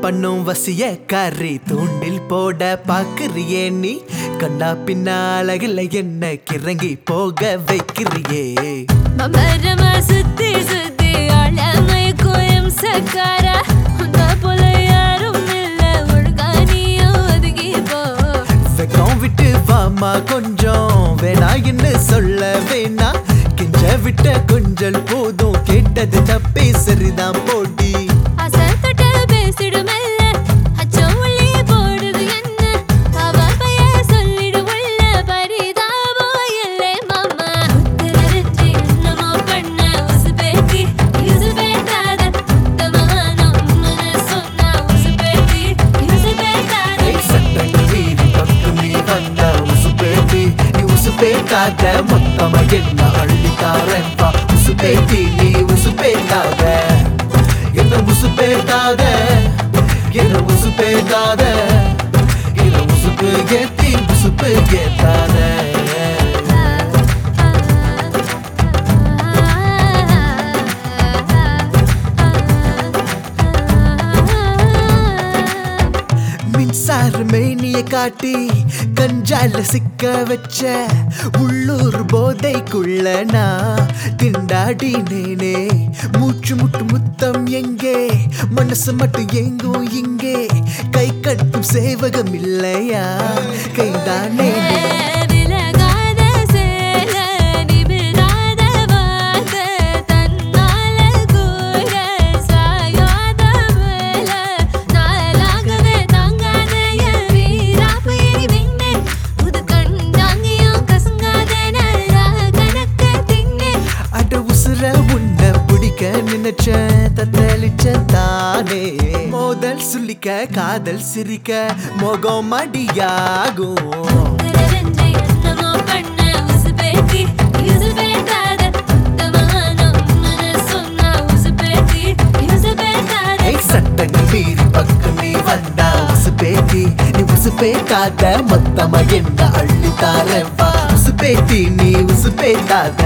பண்ணும் வசிய கறி தூண்டில் போட பாக்குறியே நீ கண்ணா பின்னா அழகில் என்ன கிறங்கி போக வைக்கிறியே மமரமா சுத்தி சுத்தி அழமை கோயம் சக்கார உன்ன போல யாரும் இல்ல ஒழுங்கா நீயும் ஒதுங்கி போ வெக்கம் விட்டு வாமா கொஞ்சம் வேணா என்ன சொல்ல வேணா கெஞ்ச விட்ட கொஞ்சல் போதும் கேட்டது தப்பே சரிதான் போடி அசத்தட்ட பேசிடுமெல்ல அச்சம் உள்ளே போடுது என்ன அவ பெயர் சொல்லிடு உள்ள பரிதாபம் இல்லை மாமா உத்தரவின்றி என்னமோ பண்ண உசு பேத்தி யூசு பேத்தாத உத்தமானம் உன்னை சொன்னா உசு பேத்தி யூசு பேத்தாத ஏய், சட்டங்கள் மீறி பக்கம் நீ வந்தா உசுப்பேத்தி நீ உசுப்பேத்தாத மொத்தமா என்ன அள்ளித்தாரன் வா உசுப்பேத்தி நீ உசுப்பேத்தாத என்ன உசுப்பேத்தாத என்ன உசுப்பேத்தாத என்ன உசுப்பு ஏத்தி உசுப்பு ஏத்தாத மின்சார மேனிய காட்டி கஞ்சால சிக்க வச்ச உள்ளூர் போதைக்குள்ள நான் திண்டாடி நேனே மூச்சு முட்டு முத்தம் எங்கே மனசு மட்டும் எங்கும் இங்கே கை கட்டும் சேவகம் இல்லையா கைதானே விலகாத சேல நிமிராத வார்த்தை தன்னால கூற சாயாத வேல நாளாகவே தாங்காத என் வீராப்பு இனிமின்னே புது கண்டாங்கியும் கசங்காத நல்லா கணக்க தின்னே அட உசுர உன்னை பிடிக்க நினைச்ச தத்தளிச்ச தானே மோதல் சுளிக்க காதல் சிரிக்க முகம் மடியாகும் உத்தரவென்று என்னமோ பண்ண உசு பேத்தி யூசு பேத்தாத உத்தமானம் உன்னை சொன்னா உசு பேத்தி யூசு பேத்தாத ஐ சட்டங்கள் மீறி பக்கம் நீ வந்தா உசு பேத்தி நீ உசு பேத்தாத மொத்தமா என்ன அள்ளி தார வா உசு பேத்தி நீ உசு பேத்தாத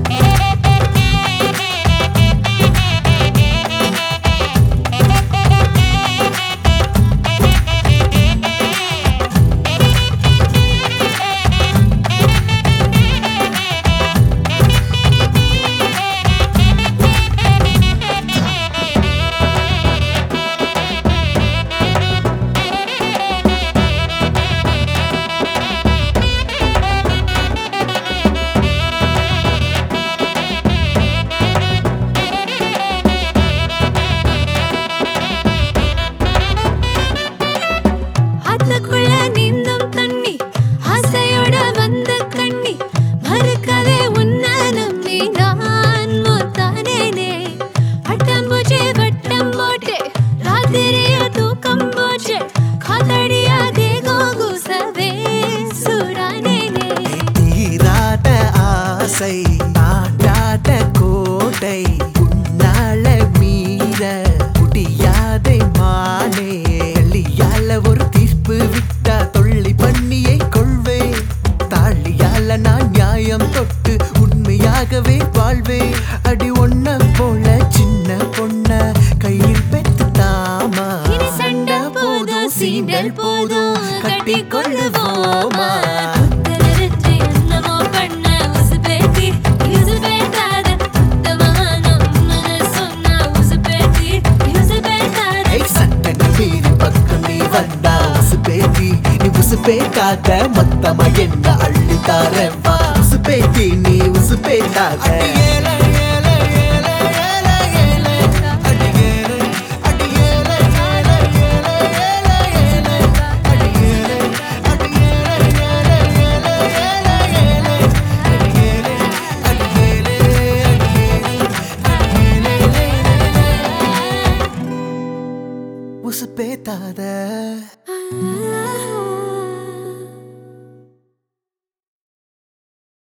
அதுக்குள்ள நீந்தும் தண்ணி ஆசையோட வந்த கண்ணி மறுக்கவே உன்னை நம்பி நான் மூத்தானேனே பட்டாம்பூச்சி வட்டம் போட்டு ராத்திரியா தூக்கம் போச்சு காத்தடியா தேகம் கூசவே சூடானேனே தீராத ஆசை தாண்டாத கோட்டை உன்னால மீற முடியாதை மானே எள்ளியால ஒரு தீர்ப்பு விட்டா தொள்ளி பண்ணியை கொள்வேன் தாழியால நான் நியாயம் தொட்டு உண்மையாகவே வாழ்வேன் அடி ஒன்ன போல சின்ன பொண்ண கையில் பெற்று தாமா இனி சண்டை போதும் சீண்டல் போதும் கட்டி கொள்ளுவோமா உத்தரவின்றி என்னமோ பண்ண உசு பேத்தி யூசு பேத்தாத உத்தமானம் உன்னை சொன்னா உசு பேத்தி யூசு பேத்தாத ஐ சட்டங்கள் மீறி பக்கம் நீ வந்தா உசு பேத்தி நீ உசு பேத்தாத மொத்தமா என்ன அள்ளி தார வா உசு பேத்தி நீ உசு பேத்தாத உசு பேத்தாத